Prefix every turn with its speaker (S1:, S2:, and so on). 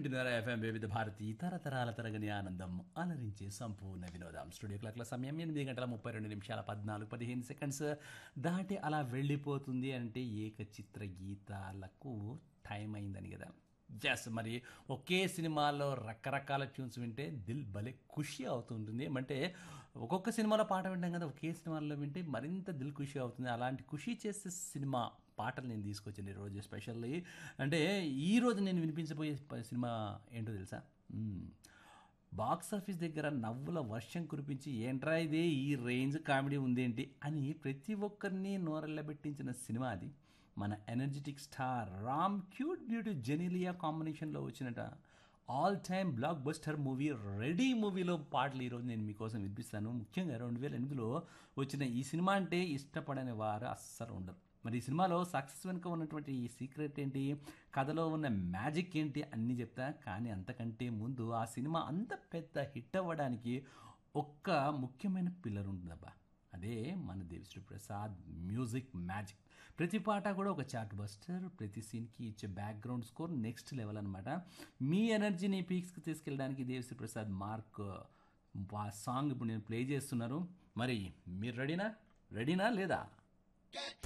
S1: వింటున్నారా ఎఫ్ఎం వివిధ భారతి తరతరాల తరగని ఆనందం అలరించే సంపూర్ణ వినోదం స్టూడియో క్లాక్ల సమయం ఎనిమిది గంటల ముప్పై రెండు నిమిషాల పద్నాలుగు పదిహేను సెకండ్స్ దాటి అలా వెళ్ళిపోతుంది అంటే ఏకచిత్ర గీతాలకు టైం అయిందని కదా ఎస్ మరి ఒకే సినిమాలో రకరకాల ట్యూన్స్ వింటే దిల్ భలే ఖుషి అవుతుంటుంది ఏమంటే ఒక్కొక్క సినిమాలో పాట వింటాం కదా ఒకే సినిమాలో వింటే మరింత దిల్ ఖుషి అవుతుంది అలాంటి ఖుషి చేసే సినిమా పాటలు నేను తీసుకొచ్చాను ఈరోజు స్పెషల్లీ అంటే ఈరోజు నేను వినిపించబోయే ప- సినిమా ఏంటో తెలుసా మ్మ్. బాక్స్ ఆఫీస్ దగ్గర నవ్వుల వర్షం కురిపించి ఏంట్రా ఇదే ఈ రేంజ్ కామెడీ ఉందేంటి అని ప్రతి ఒక్కరిని నోరెళ్ళబెట్టించిన సినిమా అది మన energetic star Ram cute beauty Genelia కాంబినేషన్లో వచ్చినట all time blockbuster movie Ready మూవీలో పాటలు ఈరోజు నేను మీకోసం వినిపిస్తాను ముఖ్యంగా రెండు వేల ఎనిమిదిలో వచ్చిన ఈ సినిమా అంటే ఇష్టపడని వారు అస్సలు ఉండరు మరి ఈ సినిమాలో సక్సెస్ వెనుక ఉన్నటువంటి ఈ సీక్రెట్ ఏంటి కథలో ఉన్న మ్యాజిక్ ఏంటి అన్నీ చెప్తా కానీ అంతకంటే ముందు ఆ సినిమా అంత పెద్ద హిట్ అవ్వడానికి ఒక్క ముఖ్యమైన పిల్లర్ ఉంటుందబ్బా అదే మన దేవిశ్రీ ప్రసాద్ మ్యూజిక్ మ్యాజిక్ ప్రతి పాట కూడా ఒక చార్ట్ బస్టర్ ప్రతి సీన్కి ఇచ్చే బ్యాక్గ్రౌండ్ స్కోర్ నెక్స్ట్ లెవెల్ అనమాట మీ ఎనర్జీని పీక్స్కి తీసుకెళ్ళడానికి దేవిశ్రీ ప్రసాద్ మార్క్ ఆ సాంగ్ ఇప్పుడు నేను ప్లే చేస్తున్నారు మరి మీరు రెడీనా రెడీనా లేదా